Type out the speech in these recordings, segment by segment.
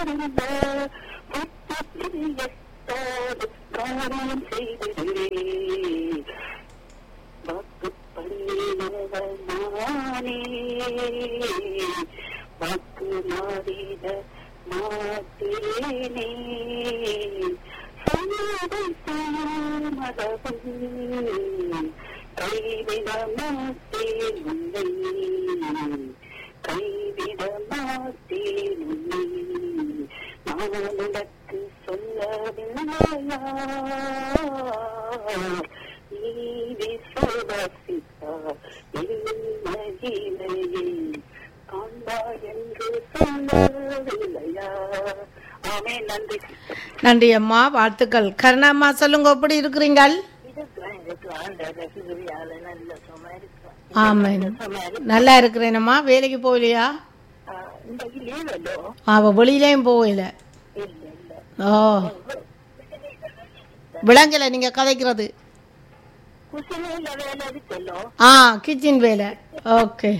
அறிந்த புத்தத்திரியத்தோடு காரியம் செய்திடுவே வாக்கு பண்ணினவள் நானே வாக்கு மாறிட மாட்டேனே சொன்னதை தாமதவும் கைவிட மாட்டேன் உன்னை கைவிட மாட்டேன் உன்னை நான் உனக்கு சொல்லவில்லையா நீ விசுவாசித்தார் என்னையிலேயே காண்பாய் என்று சொல்லவில்லையா ஆமே நன்றி நன்றி அம்மா வாழ்த்துக்கள் கருணாம்மா சொல்லுங்க எப்படி இருக்கிறீங்கள் இதுதான் எனக்கு ஆண்ட ரசிகரியால நல்ல சும்மா இருக்கிறேன் ஆமாம் சும்மா நல்லா இருக்கிறேனம்மா வேலைக்கு போகலையா இந்த லீவலோ அவள் வெளியிலையும் போகல இல்ல இல்ல ஓ விளங்கலை நீங்கள் கதைக்கிறது குசிலையில வேலை இருக்கല്ലോ ஆ கிச்சன் வேலை ஓகே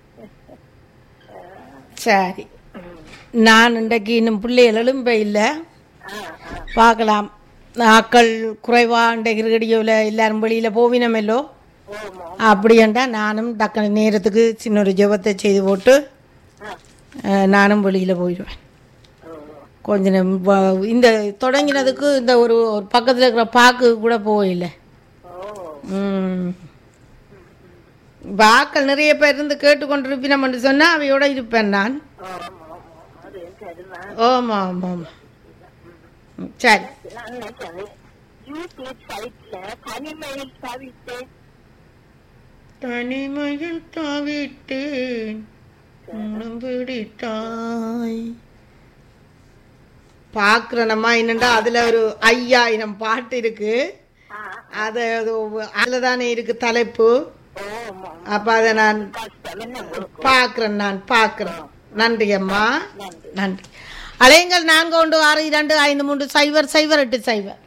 சரி நான் இன்றைக்கு இன்னும் பிள்ளைகள் எழும்ப இல்லை ஆ ஆ பார்க்கலாம் ஆக்கள் குறைவா இன்றைக்கு ரேடியோவில் எல்லாரும் வெளியில் போவினமெல்லோ ஓமோ அப்படின்ட்டா நானும் டக்குனு நேரத்துக்கு சின்ன ஒரு ஜெபத்தை செய்து போட்டு ஆ அஹ், நானும் வெளியில் போயிடுவேன் ஓ கொஞ்ச நேரம் வ- இந்த தொடங்கினதுக்கு இந்த ஒரு ஒரு பக்கத்தில் இருக்கிற பாக்கு கூட போகல ஓ ம் இப்போ ஆக்கள் நிறைய பேர் இருந்து கேட்டுக்கொண்டிருப்பினம்னு சொன்னால் அவையோட இருப்பேன் நான் ஆமா ஆமா அது சரிதான் ஆமாம் ஆமாம் ஆமாம் ம், சரி நான் நினைச்சேன் யூடியூப் சைட்ல தனிமையில் தவித்தேன் தனிமையில் தாவிட்டேன் உன்னம் பிடித்தாய் பார்க்குறேனம்மா என்னண்டா அதில் ஒரு ஐயாயிரம் பாட்டு இருக்கு ஆ அது அதில் தானே இருக்கு தலைப்பு ஓமோ அப்போ அதை நான் கஷ்டம் என்ன உங்களுக்கு பார்க்குறேன் நான் பார்க்குறேன் நன்றி அம்மா நன்றி நன்றி அலையுங்கள் நான்கு ஒன்று ஆறு இரண்டு ஐந்து மூன்று சைபர் சைபர் எட்டு சைபர்